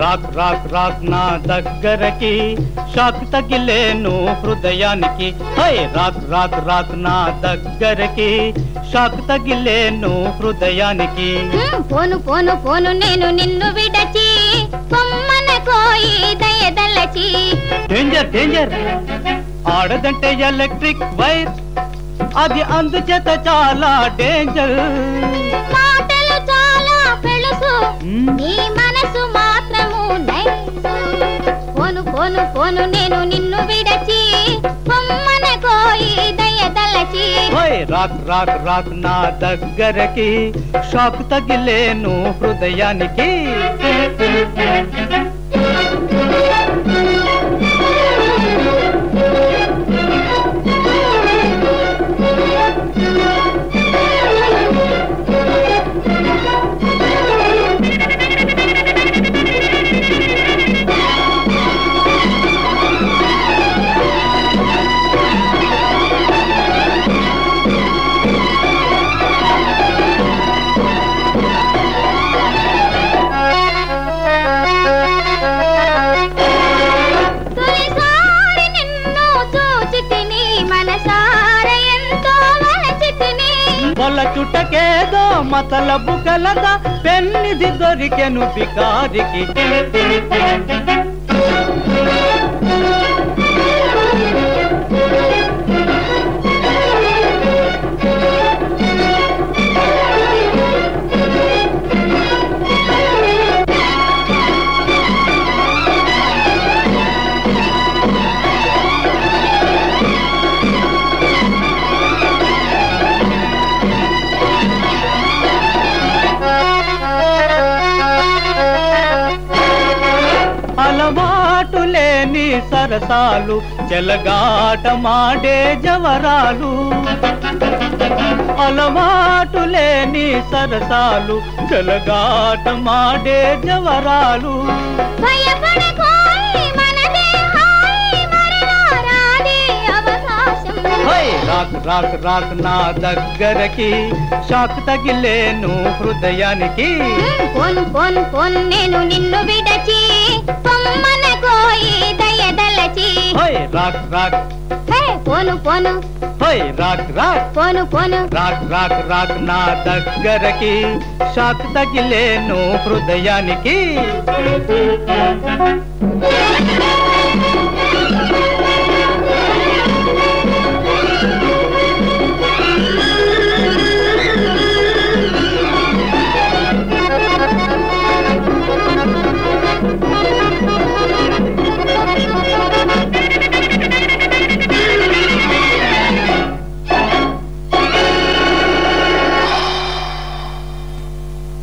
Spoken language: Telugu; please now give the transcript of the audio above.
రాక్ రాక్ రాక్ నా దగ్గరకి షాక్ తగిలేను హృదయానికి హై రాక్ రాక్ రాక్ నా దగ్గరకి షాక్ తగిలేను హృదయానికి హ్మ్, పోను పోను పోను నేను నిన్ను విడచి కొమ్మన కోయి దయదలచి డేంజర్ డేంజర్ ఆడదంటే ఎలక్ట్రిక్ వైర్ అది అందుచేత చాలా డేంజర్ మాటలు చాలా పెళుసు మ్మ్. నీ మనసు మాత్రము నైసు పోను పోను పోను నేను నిన్ను విడచి కొమ్మన కోయి దయదలచి ఓయ్ రాక్ రాక్ రాక్ నా దగ్గరకి షాక్ తగిలేను హృదయానికి తొలిసారి నిన్ను చూచి తిని మనసార ఎంతో వలచి తిని వాళ్ళ చుట్టకేదో మతలబు కలదా పెన్నిది దొరికెను బికారికి అలవాటు లేని సరసాలు చెలగాట మాడే జవరాలు అలవాటు లేని సరసాలు చెలగాట మాడే జవరాలు భయపడకోయి మనదే హాయి మరలా రాదే అవకాశం హై రాక్ రాక్ రాక్ నా దగ్గరకి షాక్ తగిలేను హృదయానికి హ్మ్, పోను పోను పోను నేను నిన్ను విడచి కొమ్మన కోయి దయదలచి హై రాక్ రాక్ హే పోను పోను హై రాక్ రాక్ పోను పోను రాక్ రాక్ రాక్ నా దగ్గరకి షాక్ తగిలేను హృదయానికి